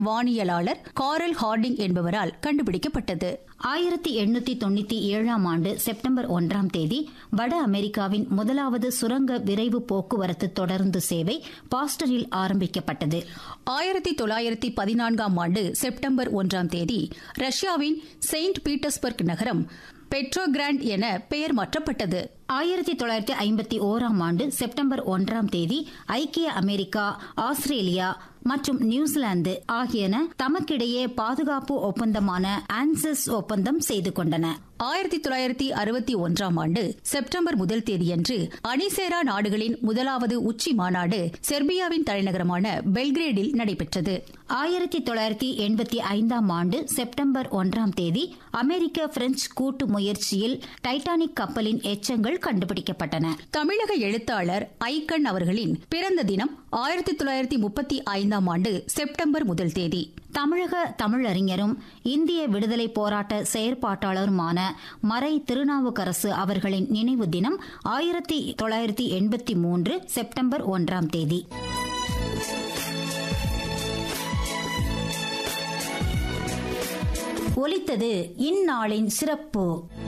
வானியலாளர் காரல் Harding என்பவரால் கண்டுபிடிக்கப்பட்டது ஆயிரத்தி எண்ணூத்தி தொண்ணூத்தி ஏழாம் ஆண்டு செப்டம்பர் ஒன்றாம் தேதி வட அமெரிக்காவின் முதலாவது சுரங்க விரைவு போக்குவரத்து தொடருந்து சேவை பாஸ்டரில் ஆரம்பிக்கப்பட்டது ஆயிரத்தி தொள்ளாயிரத்தி பதினான்காம் ஆண்டு செப்டம்பர் ஒன்றாம் தேதி ரஷ்யாவின் செயின்ட் பீட்டர்ஸ்பர்க் நகரம் பெட்ரோகிராண்ட் என பெயர் மாற்றப்பட்டது ஆயிரத்தி தொள்ளாயிரத்தி ஐம்பத்தி ஓராம் ஆண்டு செப்டம்பர் ஒன்றாம் தேதி ஐக்கிய அமெரிக்கா ஆஸ்திரேலியா மற்றும் நியூசிலாந்து ஆகியன தமக்கிடையே பாதுகாப்பு ஒப்பந்தமான ஆன்சஸ் ஒப்பந்தம் செய்து கொண்டன ஆயிரத்தி தொள்ளாயிரத்தி அறுபத்தி ஒன்றாம் ஆண்டு செப்டம்பர் முதல் தேதியன்று அணிசேரா நாடுகளின் முதலாவது உச்சி மாநாடு செர்பியாவின் தலைநகரமான பெல்கிரேடில் நடைபெற்றது ஆயிரத்தி தொள்ளாயிரத்தி எண்பத்தி ஐந்தாம் ஆண்டு செப்டம்பர் ஒன்றாம் தேதி அமெரிக்க பிரெஞ்சு கூட்டு முயற்சியில் டைட்டானிக் கப்பலின் எச்சங்கள் கண்டுபிடிக்கப்பட்டன தமிழக எழுத்தாளர் ஐக்கண் அவர்களின் பிறந்த தினம் ஆயிரத்தி தொள்ளாயிரத்தி முப்பத்தி ஐந்தாம் ஆண்டு செப்டம்பர் முதல் தேதி தமிழக தமிழறிஞரும் இந்திய விடுதலை போராட்ட செயற்பாட்டாளருமான மறை திருநாவுக்கரசு அவர்களின் நினைவு தினம் ஆயிரத்தி தொள்ளாயிரத்தி எண்பத்தி மூன்று செப்டம்பர் ஒன்றாம் தேதி ஒலித்தது இந்நாளின் சிறப்பு